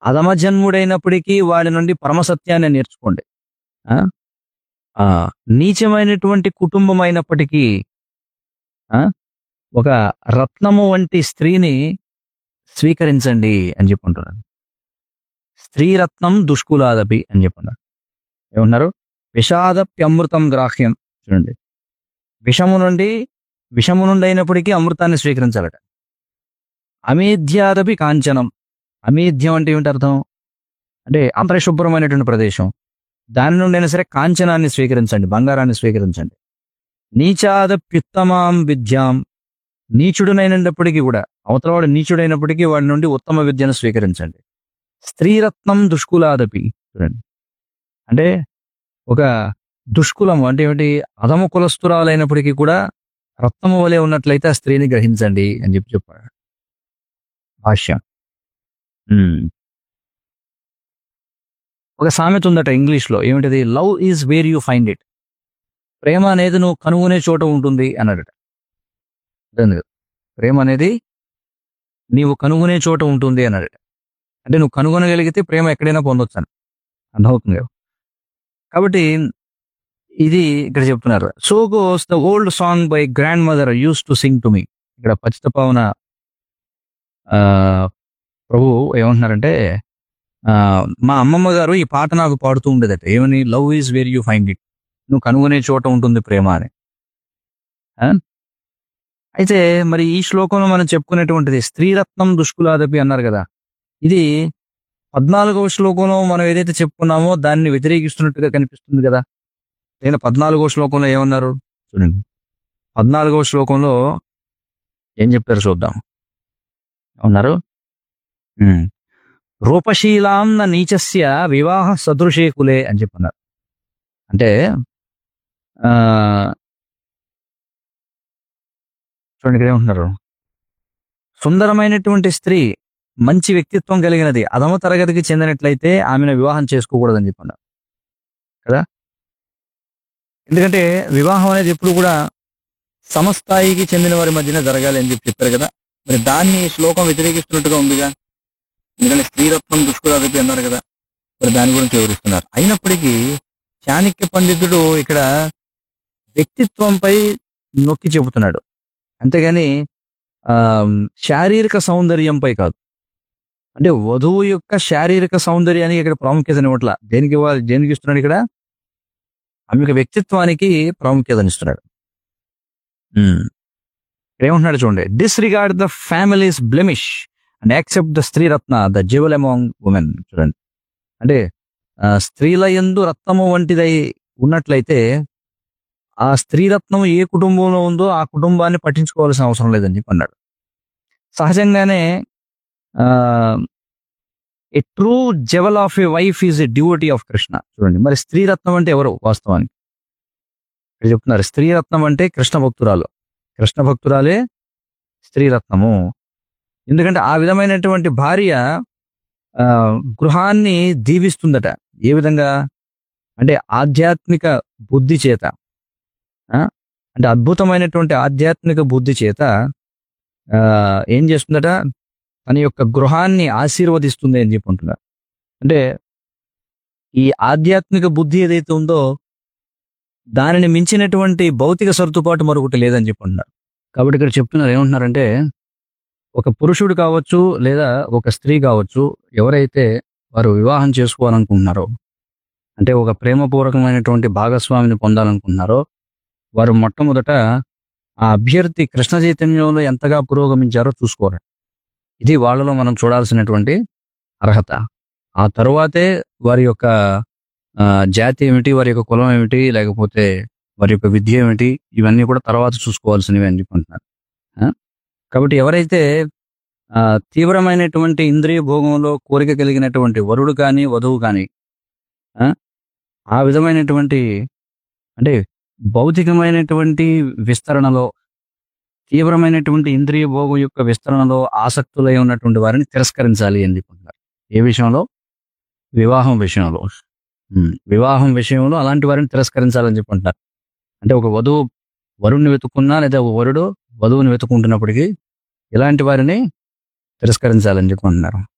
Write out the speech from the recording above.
అధమ జన్ముడైనప్పటికీ వాడి నుండి పరమసత్యాన్ని నేర్చుకోండి ఆ? ఆ, నీచమైనటువంటి కుటుంబం అయినప్పటికీ ఆ, ఒక రత్నము వంటి స్త్రీని స్వీకరించండి అని చెప్పుకుంటున్నాను స్త్రీ రత్నం దుష్కులాదపి అని చెప్పున్నారు ఏమన్నారు విషాదప్యమృతం గ్రాహ్యం చూడండి విషము నుండి విషము నుండి అయినప్పటికీ అమృతాన్ని స్వీకరించాలట అమేధ్యాదపి కాంచనం అమేధ్యం అంటే ఏమిటి అర్థం అంటే అపరిశుభ్రమైనటువంటి ప్రదేశం దాని నుండి అయినా సరే కాంచనాన్ని స్వీకరించండి బంగారాన్ని స్వీకరించండి నీచాదప్యుత్తమాం విద్యాం నీచుడునైనప్పటికీ కూడా అవతలవాడు నీచుడైనప్పటికీ వాడి నుండి ఉత్తమ విద్యను స్వీకరించండి స్త్రీరత్నం దుష్కులాదపి చూడండి అంటే ఒక దుష్కులం అంటే ఏమిటి అధమ కులస్తురాలైనప్పటికీ కూడా రత్నము వలె ఉన్నట్లయితే ఆ స్త్రీని గ్రహించండి అని చెప్పి చెప్పాడు భాష్యం ఉమ్. ఒక సామెత ఉందట ఇంగ్లీష్ లో ఏమిటిది love is where you find it ప్రేమ అనేది నువ్వు కనుగొనే చోట ఉంటుంది అన్నాడట అర్థమైంది కదా? ప్రేమ అనేది నీవు కనుగొనే చోట ఉంటుంది అన్నాడట అంటే నువ్వు కనుగొనగలిగితే ప్రేమ ఎక్కడైనా పొందొచ్చు అని అర్థమవుతుంది కదా కాబట్టి ఇది ఇక్కడ చెప్తున్నారు so goes the old song by grand mother use to sing to me ఇక్కడ పచ్చిత పావన ఆ, ప్రభు ఏమంటున్నారంటే ఆ, మా అమ్మమ్మ గారు ఈ పాట నాకు పాడుతూ ఉండేదట ఏమని love is where you find it నువ్వు కనుగొనే చోట ఉంటుంది ప్రేమ అని ఆ? అయితే మరి ఈ శ్లోకంలో మనం చెప్పుకునేటువంటిది స్త్రీరత్నం దుష్కులాదపి అన్నారు కదా ఇది పద్నాలుగవ శ్లోకంలో మనం ఏదైతే చెప్పుకున్నామో దాన్ని వ్యతిరేకిస్తున్నట్టుగా కనిపిస్తుంది కదా నేను పద్నాలుగవ శ్లోకంలో ఏమన్నారు చూడండి పద్నాలుగవ శ్లోకంలో ఏం చెప్పారు చూద్దాం ఉన్నారు ఉమ్. రూపశీలాం న నీచస్య వివాహ సదృశే కులే అని చెప్పన్నారు అంటే ఆ చూడండి ఇక్కడ ఏమంటున్నారు సుందరమైనటువంటి స్త్రీ మంచి వ్యక్తిత్వం కలిగినది అధమ తరగతికి చెందినట్లయితే ఆమెను వివాహం చేసుకోకూడదని చెప్పన్నారు కదా ఎందుకంటే వివాహం అనేది ఎప్పుడు కూడా సమస్థాయికి చెందిన వారి మధ్యన జరగాలి అని చెప్పి చెప్పారు కదా మరి దాన్ని ఈ శ్లోకం వ్యతిరేకిస్తున్నట్టుగా ఉందిగా ఎందుకంటే స్త్రీరత్నం దుష్కురాదపి అన్నారు కదా మరి దాని గురించి వివరిస్తున్నారు అయినప్పటికీ చాణక్య పండితుడు ఇక్కడ వ్యక్తిత్వంపై నొక్కి చెబుతున్నాడు అంతేగాని ఆ శారీరక సౌందర్యంపై కాదు అంటే వధువు యొక్క శారీరక సౌందర్యానికి ఇక్కడ ప్రాముఖ్యత ఇవ్వట్ల దేనికి ఇవ్వాలి దేనికి ఇస్తున్నాడు ఇక్కడ ఆమె యొక్క వ్యక్తిత్వానికి ప్రాముఖ్యతనిస్తున్నాడు ఉమ్. ఇక్కడ ఏమంటున్నాడు చూడండి disregard the families blemish and accept the stri ratna the jewel among women చూడండి అంటే ఆ, స్త్రీల యందు రత్నము వంటిదై ఉన్నట్లయితే ఆ స్త్రీ రత్నం ఏ కుటుంబంలో ఉందో ఆ కుటుంబాన్ని పట్టించుకోవాల్సిన అవసరం లేదని చెప్పి అన్నాడు సహజంగానే a true jewel of a wife is a duty of Krishna చూడండి మరి స్త్రీ రత్నం అంటే ఎవరు వాస్తవానికి ఇక్కడ చెప్తున్నారు స్త్రీ రత్నం అంటే కృష్ణ భక్తురాలు కృష్ణ భక్తురాలే స్త్రీ రత్నము ఎందుకంటే ఆ విధమైనటువంటి భార్య ఆ, గృహాన్ని దీవిస్తుందట ఏ విధంగా అంటే ఆధ్యాత్మిక బుద్ధి చేత ఆ? అంటే అద్భుతమైనటువంటి ఆధ్యాత్మిక బుద్ధి చేత ఆ, ఏం చేస్తుందట తన యొక్క గృహాన్ని ఆశీర్వదిస్తుంది అని చెప్పి అంటున్నారు అంటే ఈ ఆధ్యాత్మిక బుద్ధి ఏదైతే ఉందో దానిని మించినటువంటి భౌతిక సర్దుబాటు మరొకటి లేదని చెప్పి అంటున్నారు కాబట్టి ఇక్కడ చెప్తున్నారు ఏమంటున్నారంటే ఒక పురుషుడు కావచ్చు లేదా ఒక స్త్రీ కావచ్చు ఎవరైతే వారు వివాహం చేసుకోవాలనుకుంటున్నారో అంటే ఒక ప్రేమపూర్వకమైనటువంటి భాగస్వామిని పొందాలనుకుంటున్నారో వారు మొట్టమొదట ఆ అభ్యర్థి కృష్ణ చైతన్యంలో ఎంతగా పురోగమించారో చూసుకోవాలి ఇది వాళ్ళలో మనం చూడాల్సినటువంటి అర్హత ఆ తరువాతే వారి యొక్క ఆ, జాతి ఏమిటి వారి యొక్క కులం ఏమిటి లేకపోతే వారి యొక్క విద్య ఏమిటి ఇవన్నీ కూడా తర్వాత చూసుకోవాల్సినవి అని చెప్పుకుంటున్నారు ఆ? కాబట్టి ఎవరైతే ఆ, తీవ్రమైనటువంటి ఇంద్రియ భోగంలో కోరిక కలిగినటువంటి వరుడు కానీ వధువు కానీ ఆ? ఆ విధమైనటువంటి అంటే భౌతికమైనటువంటి విస్తరణలో తీవ్రమైనటువంటి ఇంద్రియ భోగం యొక్క విస్తరణలో ఆసక్తులై ఉన్నటువంటి వారిని తిరస్కరించాలి అని చెప్పుకుంటున్నారు ఏ విషయంలో వివాహం విషయంలో ఉమ్, వివాహం విషయంలో అలాంటి వారిని తిరస్కరించాలని చెప్పుకుంటున్నారు అంటే ఒక వధువు వరుణ్ణి వెతుకున్నా లేదా ఒక వరుడు వధువుని వెతుకుంటున్నప్పటికీ ఇలాంటి వారిని తిరస్కరించాలని చెప్పుకుంటున్నారు